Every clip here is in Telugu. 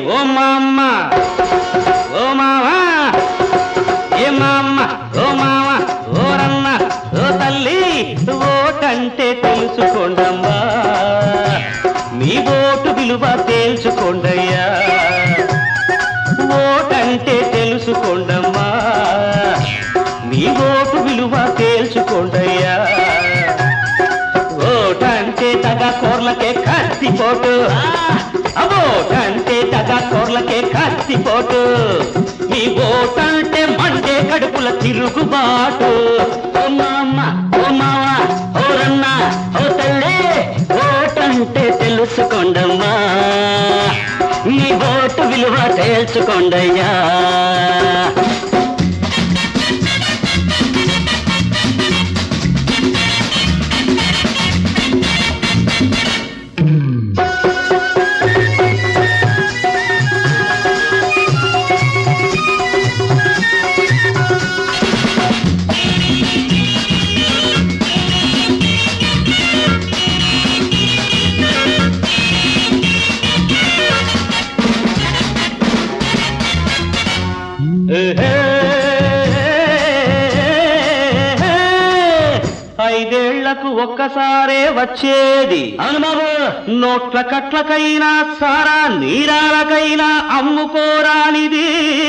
ఓ మామ్మ ఓ మావా ఏ మామ్మ ఓ మావ ఓరన్న ఓ తల్లి ఓటంటే తెలుసుకోండమ్మా మీ ఓటు విలువ తేల్చుకోండయ్యా ఓటంటే తెలుసుకోండమ్మా మీ ఓటు విలువ తేల్చుకోండయ్యా ఓటంటే తగ కోర్లకే కత్తిపోటు ఓటంటే తగ కోర్లకే కత్తిపోటు మీ ఓటంటే మండే కడుపుల తిరుగుబాటు ఓ మామ ఓ మావ ఓరన్న ఓ తల్లి ఓటంటే తెలుసుకోండమ్మా మీ ఓటు విలువ తేల్చుకోండయ్యా ఐదేళ్లకు ఒక్కసారే వచ్చేది అవును బాబు నోట్ల కట్లకైనా సారా నీరాలకైనా అమ్ముకోరానిది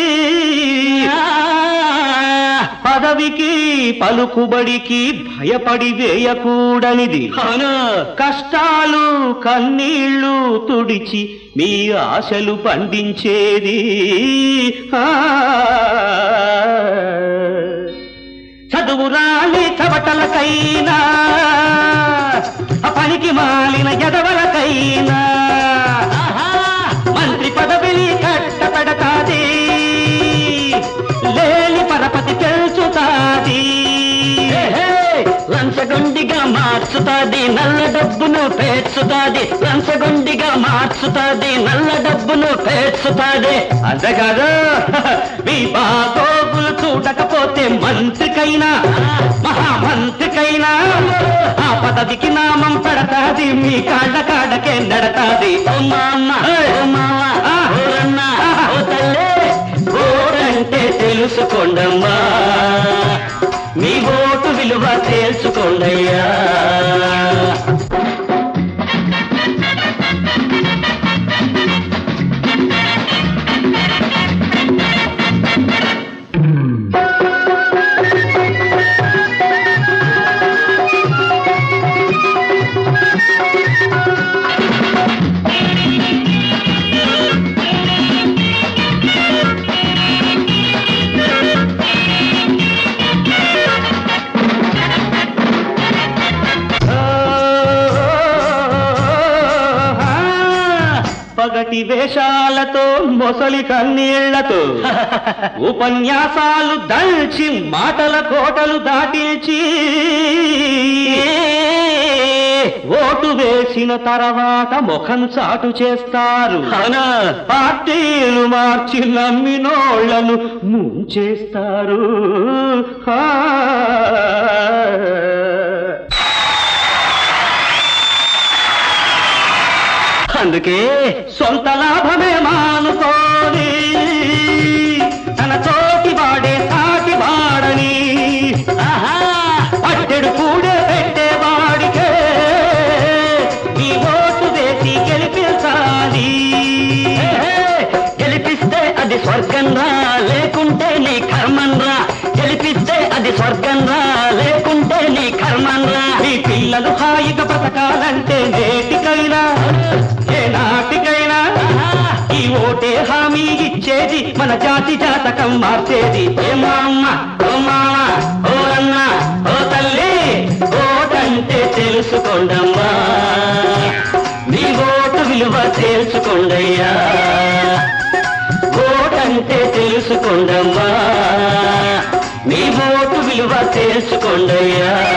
పదవికి పలుకుబడికి భయపడి వేయకూడనిది అవును కష్టాలు కన్నీళ్లు తుడిచి మీ ఆశలు పండించేది ఆ చదువు రాని చవటలకైనా ఆ పనికి మాలిన ఎదవలకైనా మంత్రి పదవిని కట్టపెడతాది లేని పరపతి పెంచుతాది లంచగొండిగా మార్చుతాది నల్ల డబ్బును పేర్చుతాది లంచగొండిగా మార్చుతాది నల్ల డబ్బును పేర్చుతాది అంతేకాదు మీ బాగోగులు చూడకపోతే మంత్రికైనా మహామంత్రికైనా ఆ పదవికి నామం పెడతాది మీ కాళ్ళ కాడకే నడతాది ఓ మామ ఓ మామ ఓరన్న ఓ తల్లే ఓడంటే తెలుసుకోండమ్మా మీ ఓటు విలువ తేల్చుకోండయ్యా పగటి వేషాలతో మొసలి కన్నీళ్లతో ఉపన్యాసాలు దంచి మాటల కోటలు దాటించి ఓటు వేసిన తర్వాత ముఖం చాటు చేస్తారు పార్టీలు మార్చి నమ్మినోళ్లను ముంచేస్తారు ఆ. అందుకే సొంత లాభమే మానుకోని తన తోటి వాడే సాటి వాడని పట్టెడు కూడే పెట్టేవాడికే ఈ ఓటు వేసి గెలిపించాలి గెలిపిస్తే అది స్వర్గం రా లేకుంటే నీ కర్మం రా గెలిపిస్తే అది స్వర్గం రా లేకుంటే నీ కర్మం రా నీ పిల్లలు హాయిగా బ్రతకాలంటే నేటికైనా ఏ నాటికైనా ఈ ఓటే హామీ ఇచ్చేది మన జాతి జాతకం మార్చేది ఏ మామ్మ ఓ మామ ఓ అన్న ఓ తల్లి ఓటంటే తెలుసుకోండమ్మా మీ ఓటు విలువ తేల్చుకోండయ్యా ఓటంటే తెలుసుకోండమ్మా మీ ఓటు విలువ తెలుసుకోండయ్యా